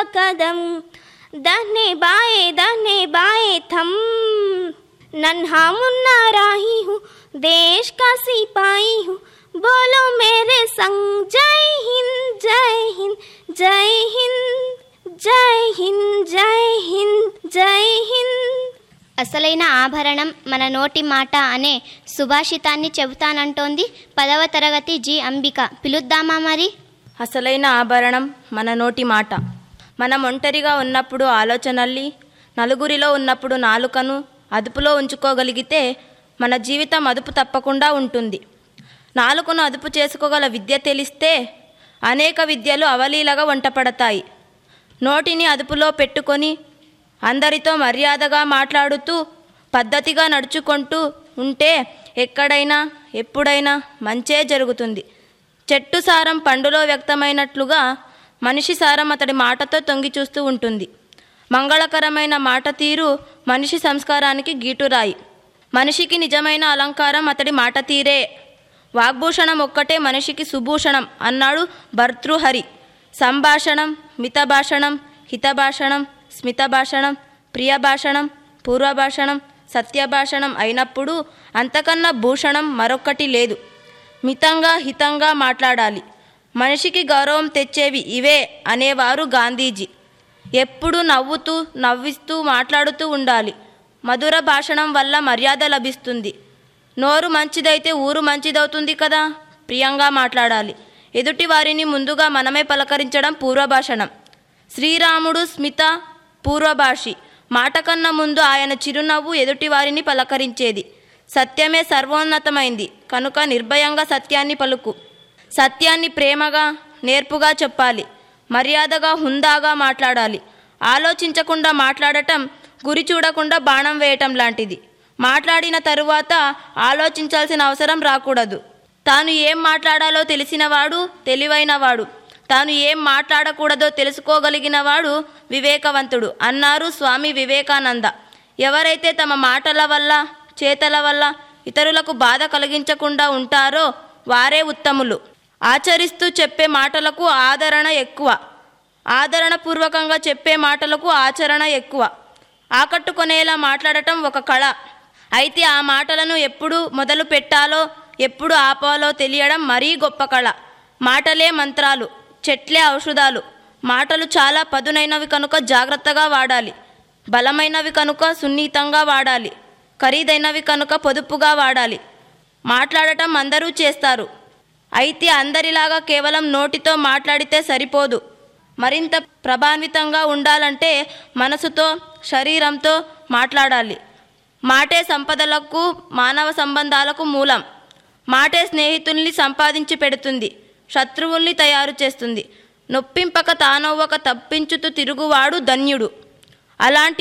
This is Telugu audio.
कदम दाहिने बाएं दाहिने बाएं थम नन्हा मुन्ना राही हूँ देश का सिपाही हूँ बोलो मेरे संग जय हिंद जय हिंद जय हिंद जय हिंद जय हिंद जय हिंद అసలైన ఆభరణం మన నోటి మాట అనే సుభాషితాన్ని చెబుతానంటోంది పదవ తరగతి జి అంబిక పిలుద్దామా మరి అసలైన ఆభరణం మన నోటి మాట మనం ఒంటరిగా ఉన్నప్పుడు ఆలోచనల్ని నలుగురిలో ఉన్నప్పుడు నాలుకను అదుపులో ఉంచుకోగలిగితే మన జీవితం అదుపు తప్పకుండా ఉంటుంది నాలుకను అదుపు చేసుకోగల విద్య తెలిస్తే అనేక విద్యలు అవలీలగా వంటపడతాయి నోటిని అదుపులో పెట్టుకొని అందరితో మర్యాదగా మాట్లాడుతూ పద్ధతిగా నడుచుకుంటూ ఉంటే ఎక్కడైనా ఎప్పుడైనా మంచే జరుగుతుంది చెట్టు సారం పండులో వ్యక్తమైనట్లుగా మనిషి సారం అతడి మాటతో తొంగి చూస్తూ ఉంటుంది మంగళకరమైన మాట తీరు మనిషి సంస్కారానికి గీటురాయి మనిషికి నిజమైన అలంకారం అతడి మాట తీరే వాగ్భూషణం ఒక్కటే మనిషికి సుభూషణం అన్నాడు భర్తృహరి సంభాషణం మితభాషణం హితభాషణం స్మితభాషణం ప్రియభాషణం పూర్వభాషణం సత్యభాషణం అయినప్పుడు అంతకన్నా భూషణం మరొక్కటి లేదు మితంగా హితంగా మాట్లాడాలి మనిషికి గౌరవం తెచ్చేవి ఇవే అనేవారు గాంధీజీ ఎప్పుడు నవ్వుతూ నవ్విస్తూ మాట్లాడుతూ ఉండాలి మధుర భాషణం వల్ల మర్యాద లభిస్తుంది నోరు మంచిదైతే ఊరు మంచిదవుతుంది కదా ప్రియంగా మాట్లాడాలి ఎదుటి వారిని ముందుగా మనమే పలకరించడం పూర్వభాషణం శ్రీరాముడు స్మిత పూర్వభాషి మాట కన్నా ముందు ఆయన చిరునవ్వు ఎదుటివారిని పలకరించేది సత్యమే సర్వోన్నతమైంది కనుక నిర్భయంగా సత్యాన్ని పలుకు సత్యాన్ని ప్రేమగా నేర్పుగా చెప్పాలి మర్యాదగా హుందాగా మాట్లాడాలి ఆలోచించకుండా మాట్లాడటం గురి చూడకుండా బాణం వేయటం లాంటిది మాట్లాడిన తరువాత ఆలోచించాల్సిన అవసరం రాకూడదు తాను ఏం మాట్లాడాలో తెలిసినవాడు తెలివైనవాడు తాను ఏం మాట్లాడకూడదో తెలుసుకోగలిగినవాడు వివేకవంతుడు అన్నారు స్వామి వివేకానంద ఎవరైతే తమ మాటల వల్ల చేతల వల్ల ఇతరులకు బాధ కలిగించకుండా ఉంటారో వారే ఉత్తములు ఆచరిస్తూ చెప్పే మాటలకు ఆదరణ ఎక్కువ ఆదరణపూర్వకంగా చెప్పే మాటలకు ఆచరణ ఎక్కువ ఆకట్టుకునేలా మాట్లాడటం ఒక కళ అయితే ఆ మాటలను ఎప్పుడు మొదలు పెట్టాలో ఎప్పుడు ఆపాలో తెలియడం మరీ గొప్ప కళ మాటలే మంత్రాలు చెట్లే ఔషధాలు మాటలు చాలా పదునైనవి కనుక జాగ్రత్తగా వాడాలి బలమైనవి కనుక సున్నితంగా వాడాలి ఖరీదైనవి కనుక పొదుపుగా వాడాలి మాట్లాడటం అందరూ చేస్తారు అయితే అందరిలాగా కేవలం నోటితో మాట్లాడితే సరిపోదు మరింత ప్రభాన్వితంగా ఉండాలంటే మనసుతో శరీరంతో మాట్లాడాలి మాటే సంపదలకు మానవ సంబంధాలకు మూలం మాటే స్నేహితుల్ని సంపాదించి పెడుతుంది శత్రువుల్ని తయారు చేస్తుంది నొప్పింపక తానవ్వక తప్పించుతూ తిరుగువాడు ధన్యుడు అలాంటి